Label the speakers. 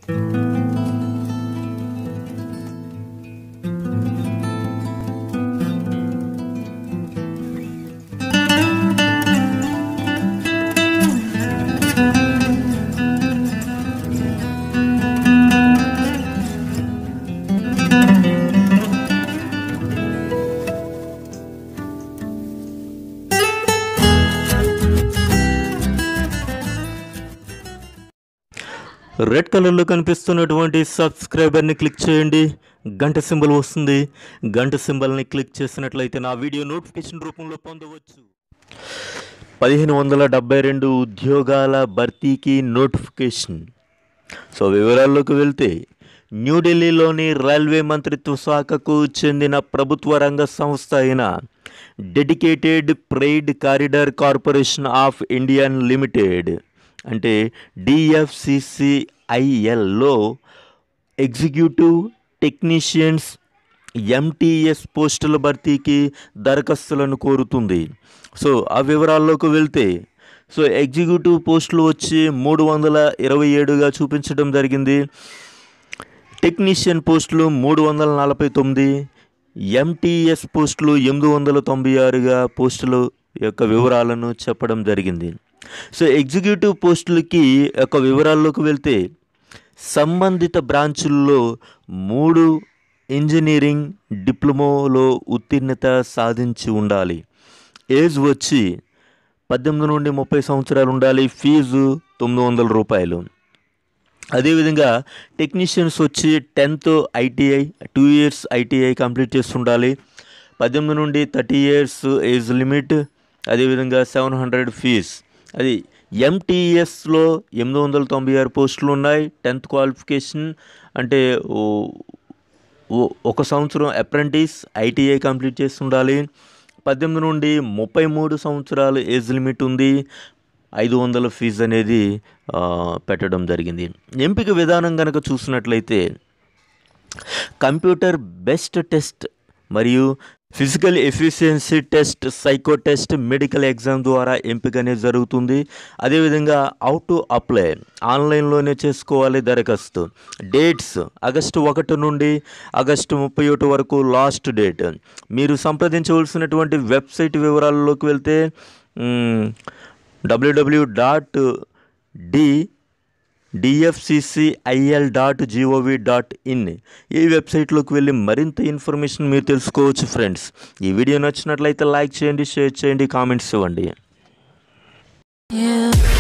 Speaker 1: Red కలర్లో కనిపిస్తున్నటువంటి సబ్స్క్రైబర్ని click చేయండి గంట సింబల్ వస్తుంది గంట సింబల్ని క్లిక్ చేసినట్లయితే నా వీడియో నోటిఫికేషన్ రూపంలో పొందవచ్చు పదిహేను వందల డెబ్బై రెండు ఉద్యోగాల భర్తీకి నోటిఫికేషన్ సో వివరాల్లోకి వెళ్తే న్యూఢిల్లీలోని రైల్వే మంత్రిత్వ శాఖకు చెందిన ప్రభుత్వ రంగ సంస్థ అయిన dedicated freight corridor corporation of Indian limited అంటే డిఎఫ్సిసిఐఎల్లో ఎగ్జిక్యూటివ్ టెక్నీషియన్స్ ఎంటీఎస్ పోస్టుల భర్తీకి దరఖాస్తులను కోరుతుంది సో ఆ వివరాల్లోకి వెళ్తే సో ఎగ్జిక్యూటివ్ పోస్టులు వచ్చి మూడు వందల ఇరవై ఏడుగా చూపించడం జరిగింది టెక్నీషియన్ పోస్టులు మూడు వందల నలభై తొమ్మిది ఎంటీఎస్ పోస్టులు ఎనిమిది వందల తొంభై ఆరుగా పోస్టుల యొక్క వివరాలను చెప్పడం జరిగింది సో ఎగ్జిక్యూటివ్ పోస్టులకి యొక్క వివరాల్లోకి వెళ్తే సంబంధిత బ్రాంచుల్లో మూడు ఇంజనీరింగ్ డిప్లొమాలో ఉత్తీర్ణత సాధించి ఉండాలి ఏజ్ వచ్చి పద్దెనిమిది నుండి ముప్పై సంవత్సరాలు ఉండాలి ఫీజు తొమ్మిది వందల రూపాయలు అదేవిధంగా టెక్నీషియన్స్ వచ్చి tenth ITI two years ITI complete చేసి ఉండాలి పద్దెనిమిది నుండి థర్టీ ఇయర్స్ ఏజ్ లిమిట్ అదేవిధంగా సెవెన్ హండ్రెడ్ ఫీజ్ అది ఎంటీఎస్లో ఎనిమిది వందల తొంభై ఆరు పోస్టులు ఉన్నాయి టెన్త్ క్వాలిఫికేషన్ అంటే ఓ- ఓ- ఒక సంవత్సరం అప్రెంటిస్ ఐటీఐ కంప్లీట్ చేసి ఉండాలి పద్దెనిమిది నుండి ముప్పై మూడు సంవత్సరాలు ఏజ్ లిమిట్ ఉంది ఐదు వందల ఫీజు అనేది ఆ, పెట్టడం జరిగింది ఎంపిక విధానం కనుక చూసినట్లయితే కంప్యూటర్ బెస్ట్ టెస్ట్ మరియు physical efficiency test psycho test medical exam ద్వారా ఎంపిక అనేది జరుగుతుంది అదేవిధంగా హౌ టు అప్లై ఆన్లైన్లోనే చేసుకోవాలి దరఖాస్తు డేట్స్ ఆగస్టు ఒకటి నుండి ఆగస్టు ముప్పై ఒకటి వరకు లాస్ట్ డేట్ మీరు సంప్రదించవలసినటువంటి వెబ్సైట్ వివరాల్లోకి వెళ్తే W W dot D DFCCIL dot GOV dot in ఈ వెబ్సైట్లోకి వెళ్ళి మరింత ఇన్ఫర్మేషన్ మీరు తెలుసుకోవచ్చు ఫ్రెండ్స్ ఈ వీడియో నచ్చినట్లయితే లైక్ చేయండి షేర్ చేయండి కామెంట్స్ ఇవ్వండి
Speaker 2: Yeah.